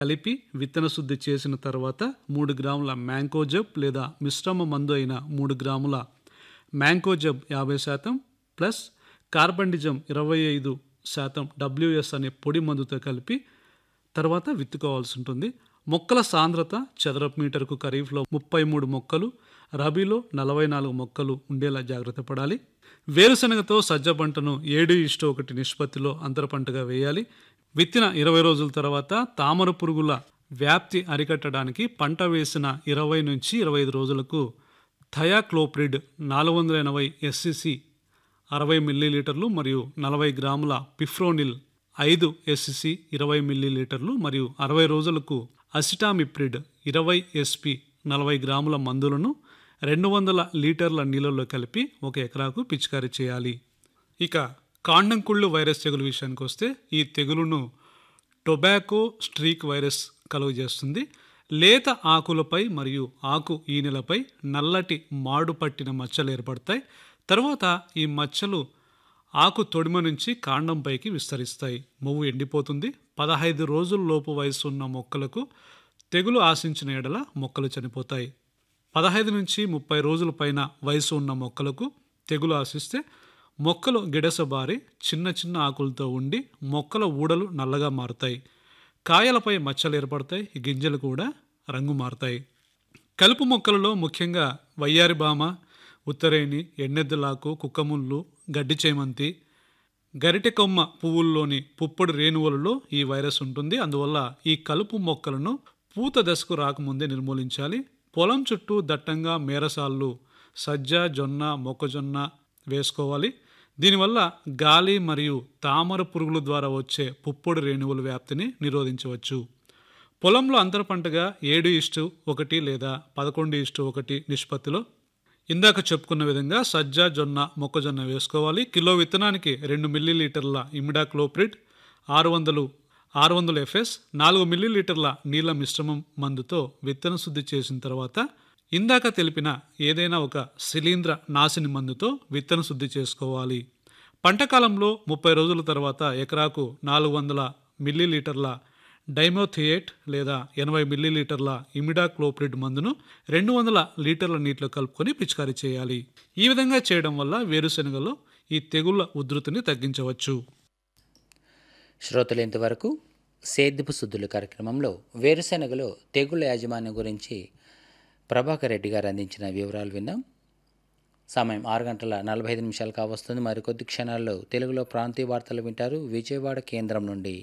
కలిపి విత్తన శుద్ధి చేసిన తర్వాత మూడు గ్రాముల మ్యాంకోజబ్ లేదా మిశ్రమ మందు అయిన మూడు గ్రాముల మ్యాంకోజబ్ యాభై శాతం ప్లస్ కార్బండిజం ఇరవై ఐదు శాతం డబ్ల్యూఎస్ అనే పొడి మందుతో కలిపి తర్వాత విత్తుకోవాల్సి ఉంటుంది మొక్కల సాంద్రత చదరపు మీటర్కు ఖరీఫ్లో ముప్పై మూడు మొక్కలు రబీలో నలభై నాలుగు మొక్కలు ఉండేలా జాగ్రత్త పడాలి వేరుశనగతో సజ్జ పంటను ఏడు ఇష్టు ఒకటి నిష్పత్తిలో అంతర పంటగా వేయాలి విత్తిన ఇరవై రోజుల తర్వాత తామర పురుగుల వ్యాప్తి అరికట్టడానికి పంట వేసిన ఇరవై నుంచి ఇరవై ఐదు రోజులకు థయాక్లోప్రిడ్ నాలుగు వందల ఎనభై ఎస్సిసి అరవై మిల్లీలీటర్లు మరియు నలభై గ్రాముల పిఫ్రోనిల్ ఐదు ఎస్సిసి ఇరవై మిల్లీలీటర్లు మరియు అరవై రోజులకు అసిటామిప్రిడ్ ఇరవై ఎస్పి నలభై గ్రాముల మందులను రెండు వందల లీటర్ల నీళ్ళలో కలిపి ఒక ఎకరాకు పిచికారీ చేయాలి ఇక కాండంకుళ్ళు వైరస్ తెగులు విషయానికి వస్తే ఈ తెగులును టొబాకో స్ట్రీక్ వైరస్ కలుగజేస్తుంది లేత ఆకులపై మరియు ఆకు ఈనెలపై నల్లటి మాడు పట్టిన మచ్చలు ఏర్పడతాయి తర్వాత ఈ మచ్చలు ఆకు తొడిమ నుంచి కాండంపైకి విస్తరిస్తాయి మొవ్వు ఎండిపోతుంది పదహైదు రోజుల లోపు వయసు ఉన్న మొక్కలకు తెగులు ఆశించిన ఎడల మొక్కలు చనిపోతాయి పదహైదు నుంచి ముప్పై రోజుల పైన వయసు ఉన్న మొక్కలకు తెగులు ఆశిస్తే మొక్కలు గిడసబారి చిన్న చిన్న ఆకులతో ఉండి మొక్కల ఊడలు నల్లగా మారుతాయి కాయలపై మచ్చలు ఏర్పడతాయి గింజలు కూడా రంగు మారుతాయి కలుపు మొక్కలలో ముఖ్యంగా వయ్యారి బామ ఉత్తరేణి ఎన్నెద్దులాకు కుక్కముళ్ళు గడ్డి చేమంతి గరిటె కొమ్మ పువ్వుల్లోని పుప్పొడి రేణువులలో ఈ వైరస్ ఉంటుంది అందువల్ల ఈ కలుపు మొక్కలను పూత దశకు రాకముందే నిర్మూలించాలి పొలం చుట్టూ దట్టంగా మేరసాళ్ళు సజ్జ జొన్న మొక్కజొన్న వేసుకోవాలి దీనివల్ల గాలి మరియు తామర పురుగుల ద్వారా వచ్చే పుప్పొడి రేణువుల వ్యాప్తిని నిరోధించవచ్చు పొలంలో అంతర పంటగా ఏడు ఇష్టు ఒకటి లేదా పదకొండు ఇష్టు ఒకటి నిష్పత్తిలో ఇందాక చెప్పుకున్న విధంగా సజ్జ జొన్న మొక్కజొన్న వేసుకోవాలి కిలో విత్తనానికి రెండు మిల్లీలీటర్ల ఇమిడాక్లోప్రిడ్ ఆరు వందలు ఆరు వందల ఎఫ్ఎస్ నాలుగు మిల్లీలీటర్ల నీళ్ళ మిశ్రమం మందుతో విత్తన శుద్ధి చేసిన తర్వాత ఇందాక తెలిపిన ఏదైనా ఒక శిలీంద్ర నాశిని మందుతో విత్తన శుద్ధి చేసుకోవాలి పంట కాలంలో ముప్పై రోజుల తర్వాత ఎకరాకు నాలుగు వందల మిల్లీలీటర్ల డైమోథియేట్ లేదా ఎనభై మిల్లీలీటర్ల ఇమిడాక్లోప్రిడ్ మందును రెండు వందల లీటర్ల నీటిలో కలుపుకొని పిచికారీ చేయాలి ఈ విధంగా చేయడం వల్ల వేరుశెనగలో ఈ తెగుళ్ల ఉధృతిని తగ్గించవచ్చు శ్రోతలు ఇంతవరకు సేద్యపు శుద్ధులు కార్యక్రమంలో వేరుశెనగలో తెగుళ్ళ యాజమాన్యం గురించి ప్రభాకర్ రెడ్డి గారు అందించిన వివరాలు విన్నాం సమయం ఆరు గంటల నలభై ఐదు నిమిషాలు కావస్తుంది మరికొద్ది క్షణాల్లో తెలుగులో ప్రాంతీయ వార్తలు వింటారు విజయవాడ కేంద్రం నుండి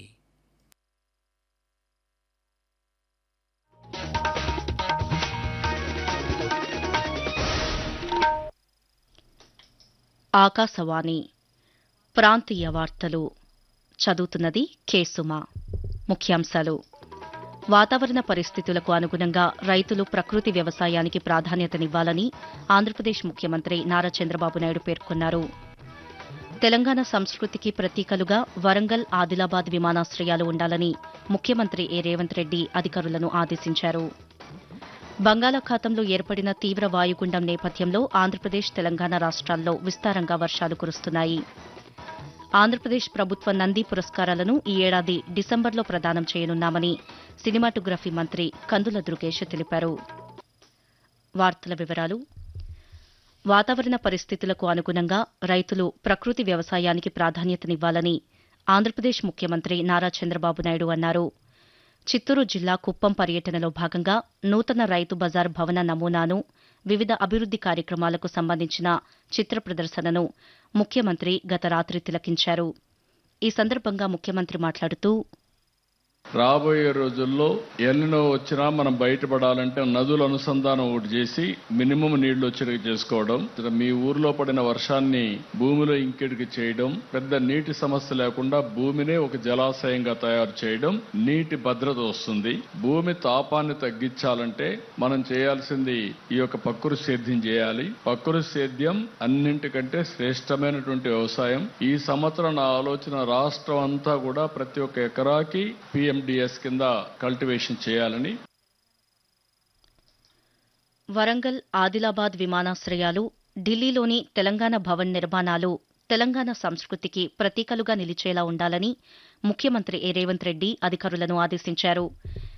ఆకాశవాణి ప్రాంతీయ వార్తలు చదువుతున్నది కేసుమ ముఖ్యాంశాలు వాతావరణ పరిస్థితులకు అనుగుణంగా రైతులు ప్రకృతి వ్యవసాయానికి ప్రాధాన్యతనివ్వాలని ఆంధ్రప్రదేశ్ ముఖ్యమంత్రి నారా చంద్రబాబు నాయుడు పేర్కొన్నారు తెలంగాణ సంస్కృతికి ప్రతీకలుగా వరంగల్ ఆదిలాబాద్ విమానాశ్రయాలు ఉండాలని ముఖ్యమంత్రి ఏ రేవంత్ రెడ్డి అధికారులను ఆదేశించారు బంగాళాఖాతంలో ఏర్పడిన తీవ్ర వాయుగుండం నేపథ్యంలో ఆంధ్రప్రదేశ్ తెలంగాణ రాష్ట్రాల్లో విస్తారంగా వర్షాలు కురుస్తున్నాయి ఆంధ్రప్రదేశ్ ప్రభుత్వ నంది పురస్కారాలను ఈ ఏడాది డిసెంబర్లో ప్రదానం చేయనున్నామని సినిమాటోగ్రఫీ మంత్రి కందుల దుర్గేష్ తెలిపారు వార్తల వివరాలు వాతావరణ పరిస్థితులకు అనుగుణంగా రైతులు ప్రకృతి వ్యవసాయానికి ప్రాధాన్యతనివ్వాలని ఆంధ్రప్రదేశ్ ముఖ్యమంత్రి నారా చంద్రబాబు నాయుడు అన్నారు చిత్తూరు జిల్లా కుప్పం పర్యటనలో భాగంగా నూతన రైతు బజార్ భవన నమూనాను వివిధ అభివృద్ది కార్యక్రమాలకు సంబంధించిన చిత్ర ప్రదర్శనను ముఖ్యమంత్రి గత రాత్రి తిలకించారు ఈ సందర్భంగా ముఖ్యమంత్రి మాట్లాడుతూ రాబోయే రోజుల్లో ఎల్లినో వచ్చినా మనం బయటపడాలంటే నదుల అనుసంధానం ఒకటి చేసి మినిమం నీళ్లు వచ్చేటికి చేసుకోవడం ఇక మీ ఊర్లో పడిన వర్షాన్ని భూమిలో ఇంకెడికి చేయడం పెద్ద నీటి సమస్య లేకుండా భూమినే ఒక జలాశయంగా తయారు చేయడం నీటి భద్రత వస్తుంది భూమి తాపాన్ని తగ్గించాలంటే మనం చేయాల్సింది ఈ యొక్క పక్కురు సేద్యం చేయాలి పక్కురు సేద్యం అన్నింటికంటే శ్రేష్టమైనటువంటి వ్యవసాయం ఈ సంవత్సరం నా ఆలోచన రాష్ట్రం అంతా కూడా ప్రతి ఒక్క ఎకరాకి పిఎండిఎస్ కింద కల్టివేషన్ చేయాలని వరంగల్ ఆదిలాబాద్ విమానాశ్రయాలు ఢిల్లీలోని తెలంగాణ భవన్ నిర్మాణాలు తెలంగాణ సంస్కృతికి ప్రతీకలుగా నిలిచేలా ఉండాలని ముఖ్యమంత్రి ఏ రేవంత్ రెడ్డి అధికారులను ఆదేశించారు